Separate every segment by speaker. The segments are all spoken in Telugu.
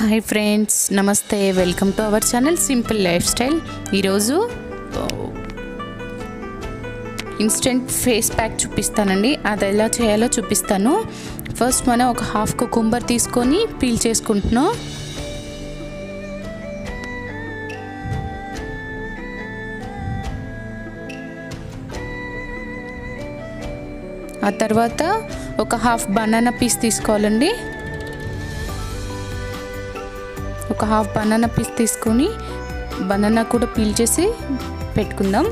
Speaker 1: హాయ్ ఫ్రెండ్స్ నమస్తే welcome to our channel simple life style ఈరోజు ఇన్స్టెంట్ ఫేస్ ప్యాక్ చూపిస్తానండి అది ఎలా చేయాలో చూపిస్తాను ఫస్ట్ మనం ఒక హాఫ్ కుకుంబర్ తీసుకొని పీల్ చేసుకుంటున్నాం ఆ తర్వాత ఒక హాఫ్ బనానా పీస్ తీసుకోవాలండి ఒక హాఫ్ బనానా పీస్ తీసుకొని బనానా కూడా పీల్ చేసి పెట్టుకుందాం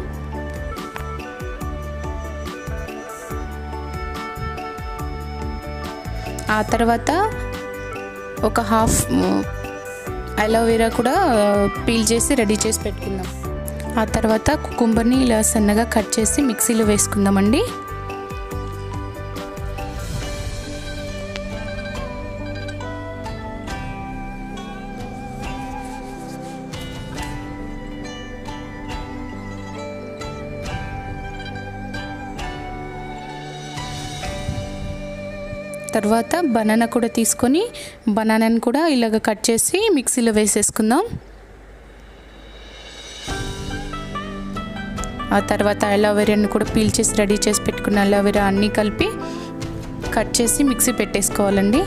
Speaker 1: ఆ తర్వాత ఒక హాఫ్ అలోవెరా కూడా పీల్ చేసి రెడీ చేసి పెట్టుకుందాం ఆ తర్వాత కుకుంబర్ని ఇలా సన్నగా కట్ చేసి మిక్సీలో వేసుకుందామండి తర్వాత బనానా కూడా తీసుకొని బనానాని కూడా ఇలాగ కట్ చేసి మిక్సీలో వేసేసుకుందాం ఆ తర్వాత అలోవెరాని కూడా పీల్ చేసి రెడీ చేసి పెట్టుకున్న అలోవెరా అన్నీ కలిపి కట్ చేసి మిక్సీ పెట్టేసుకోవాలండి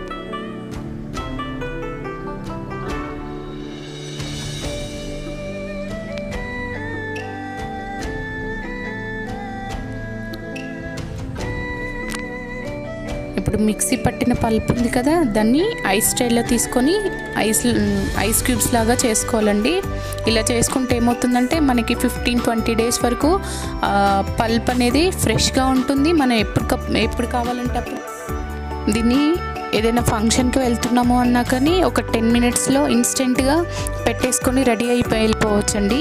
Speaker 1: ఇప్పుడు మిక్సీ పట్టిన పల్ప్ ఉంది కదా దాన్ని ఐస్ స్టైల్లో తీసుకొని ఐస్ ఐస్ క్యూబ్స్ లాగా చేసుకోవాలండి ఇలా చేసుకుంటే ఏమవుతుందంటే మనకి ఫిఫ్టీన్ ట్వంటీ డేస్ వరకు పల్ప్ అనేది ఫ్రెష్గా ఉంటుంది మనం ఎప్పుడు ఎప్పుడు కావాలంటే అప్పుడు దీన్ని ఏదైనా ఫంక్షన్కి వెళ్తున్నాము అన్నా కానీ ఒక టెన్ మినిట్స్లో ఇన్స్టెంట్గా పెట్టేసుకొని రెడీ అయిపోయి వెళ్ళిపోవచ్చండి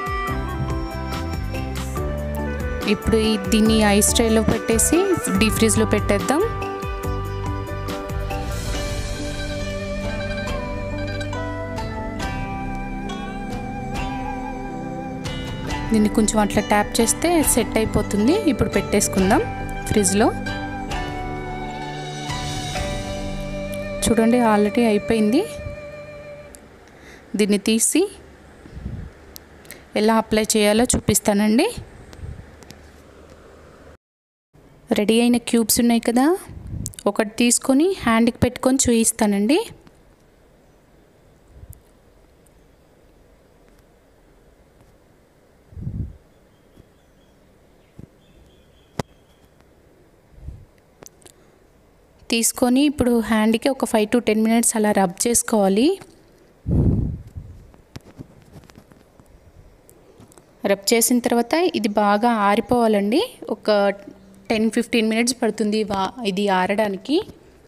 Speaker 1: ఇప్పుడు దీన్ని ఐస్ ట్రేలో పెట్టేసి డీప్ ఫ్రీజ్లో పెట్టేద్దాం దీన్ని కొంచెం అట్లా ట్యాప్ చేస్తే సెట్ అయిపోతుంది ఇప్పుడు పెట్టేసుకుందాం ఫ్రిడ్జ్లో చూడండి ఆల్రెడీ అయిపోయింది దీన్ని తీసి ఎలా అప్లై చేయాలో చూపిస్తానండి రెడీ అయిన క్యూబ్స్ ఉన్నాయి కదా ఒకటి తీసుకొని హ్యాండ్కి పెట్టుకొని చూపిస్తానండి తీసుకొని ఇప్పుడు హ్యాండ్కి ఒక ఫైవ్ టు టెన్ మినిట్స్ అలా రబ్ చేసుకోవాలి రబ్ చేసిన తర్వాత ఇది బాగా ఆరిపోవాలండి ఒక టెన్ ఫిఫ్టీన్ మినిట్స్ పడుతుంది వా ఇది ఆరడానికి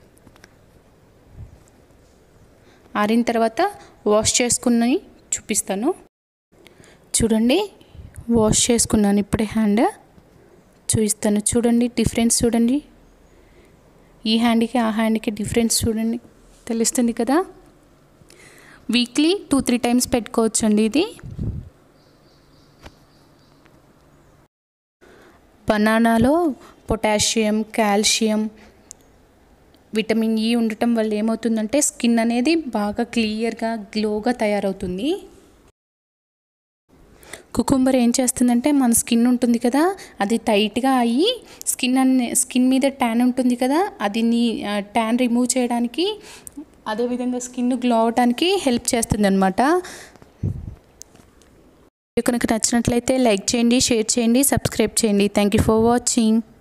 Speaker 1: ఆరిన తర్వాత వాష్ చేసుకుని చూపిస్తాను చూడండి వాష్ చేసుకున్నాను ఇప్పుడే హ్యాండ్ చూపిస్తాను చూడండి డిఫరెన్స్ చూడండి ఈ హ్యాండ్కి ఆ హ్యాండ్కి డిఫరెన్స్ చూడండి తెలుస్తుంది కదా వీక్లీ టూ త్రీ టైమ్స్ పెట్టుకోవచ్చు అండి ఇది బనానాలో పొటాషియం కాల్షియం విటమిన్ ఈ ఉండటం వల్ల ఏమవుతుందంటే స్కిన్ అనేది బాగా క్లియర్గా గ్లోగా తయారవుతుంది కుకుంబర్ ఏం చేస్తుందంటే మన స్కిన్ ఉంటుంది కదా అది టైట్గా అయ్యి స్కిన్ అనే స్కిన్ మీద ట్యాన్ ఉంటుంది కదా అది నీ ట్యాన్ రిమూవ్ చేయడానికి అదేవిధంగా స్కిన్ గ్లో అవడానికి హెల్ప్ చేస్తుంది అనమాట కనుక నచ్చినట్లయితే లైక్ చేయండి షేర్ చేయండి సబ్స్క్రైబ్ చేయండి థ్యాంక్ యూ ఫర్ వాచింగ్